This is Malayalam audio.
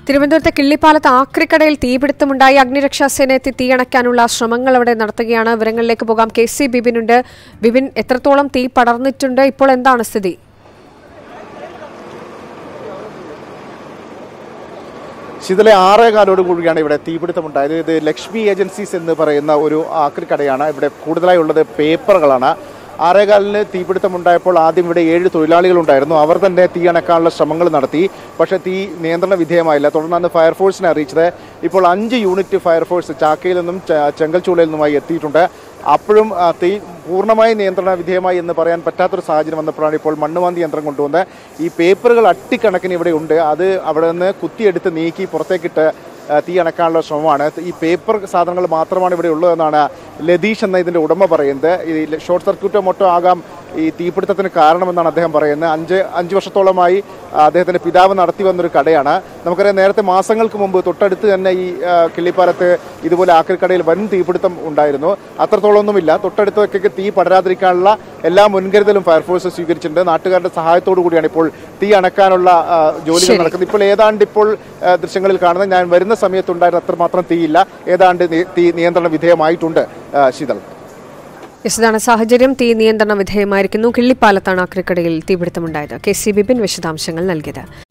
തിരുവനന്തപുരത്തെ കിള്ളിപ്പാലത്ത് ആക്രിക്കടയിൽ തീപിടുത്തമുണ്ടായി അഗ്നിരക്ഷാസേന എത്തി തീയണയ്ക്കാനുള്ള ശ്രമങ്ങൾ അവിടെ നടത്തുകയാണ് വിവരങ്ങളിലേക്ക് പോകാം കെ സി ബിബിനുണ്ട് ബിബിൻ എത്രത്തോളം തീ പടർന്നിട്ടുണ്ട് ഇപ്പോൾ എന്താണ് സ്ഥിതി ശീതലെ ആറേകാലോട് കൂടിയാണ് ഇവിടെ തീപിടുത്തമുണ്ടായത് ഇത് ലക്ഷ്മി ഏജൻസീസ് എന്ന് പറയുന്ന ഒരു ആക്രി കടയാണ് ഇവിടെ കൂടുതലായി ഉള്ളത് പേപ്പറുകളാണ് ആറേകാലിന് തീപിടുത്തമുണ്ടായപ്പോൾ ആദ്യം ഇവിടെ ഏഴ് തൊഴിലാളികളുണ്ടായിരുന്നു അവർ തന്നെ തീ അണക്കാനുള്ള ശ്രമങ്ങൾ നടത്തി പക്ഷേ തീ നിയന്ത്രണ വിധേയമായില്ല തുടർന്നാണ് ഫയർഫോഴ്സിനെ അറിയിച്ചത് ഇപ്പോൾ അഞ്ച് യൂണിറ്റ് ഫയർഫോഴ്സ് ചാക്കയിൽ നിന്നും ച- ചെങ്കൽച്ചൂളയിൽ നിന്നുമായി എത്തിയിട്ടുണ്ട് അപ്പോഴും ആ, തീ പൂർണ്ണമായി നിയന്ത്രണ വിധേയമായി എന്ന് പറയാൻ പറ്റാത്തൊരു സാഹചര്യം വന്നപ്പോഴാണ് ഇപ്പോൾ മണ്ണുമാന്തി യന്ത്രം കൊണ്ടുവന്ന് ഈ പേപ്പറുകൾ അട്ടിക്കണക്കിന് ഇവിടെ ഉണ്ട് അത് അവിടെ നിന്ന് കുത്തിയെടുത്ത് നീക്കി പുറത്തേക്കിട്ട് ആ, തീ അണക്കാനുള്ള ശ്രമമാണ് ഈ പേപ്പർ സാധനങ്ങൾ മാത്രമാണ് ഇവിടെ ഉള്ളതെന്നാണ് ലതീഷ് എന്ന ഇതിന്റെ ഉടമ പറയുന്നത് ഈ ഷോർട്ട് സർക്യൂട്ടോ മൊട്ടോ ആകാം ഈ തീപിടുത്തത്തിന് കാരണമെന്നാണ് അദ്ദേഹം പറയുന്നത് അഞ്ച് അഞ്ച് വർഷത്തോളമായി ആ, അദ്ദേഹത്തിന്റെ പിതാവ് നടത്തി വന്നൊരു കടയാണ് നമുക്കറിയാം നേരത്തെ മാസങ്ങൾക്ക് മുമ്പ് തൊട്ടടുത്ത് തന്നെ ഈ ആ, കിള്ളിപ്പാലത്ത് ഇതുപോലെ ആക്രിക്കടയിൽ വൻ തീപിടുത്തം ഉണ്ടായിരുന്നു അത്രത്തോളമൊന്നുമില്ല തൊട്ടടുത്തൊക്കെ തീ പടരാതിരിക്കാനുള്ള എല്ലാ മുൻകരുതലും ഫയർഫോഴ്സ് സ്വീകരിച്ചിട്ടുണ്ട് നാട്ടുകാരുടെ സഹായത്തോടു കൂടിയാണ് ഇപ്പോൾ തീ അണക്കാനുള്ള ആ, ജോലികൾ ശരി. നടക്കുന്നത് ഇപ്പോൾ ഏതാണ്ട് ഇപ്പോൾ ആ, ദൃശ്യങ്ങളിൽ കാണുന്നത് ഞാൻ വരുന്ന സമയത്തുണ്ടായിരുന്ന അത്രമാത്രം തീയില്ല ഏതാണ്ട് നി- തീ നിയന്ത്രണ വിധേയമായിട്ടുണ്ട് ആ, ശീതൾ യെസ് ഇതാണ് സാഹചര്യം തീ നിയന്ത്രണ വിധേയമായിരിക്കുന്നു കിള്ളിപ്പാലത്താണ് ആക്രിക്കടയിൽ തീപിടുത്തമുണ്ടായത് കെ സി ബിബിൻ വിശദാംശങ്ങൾ നൽകിയത്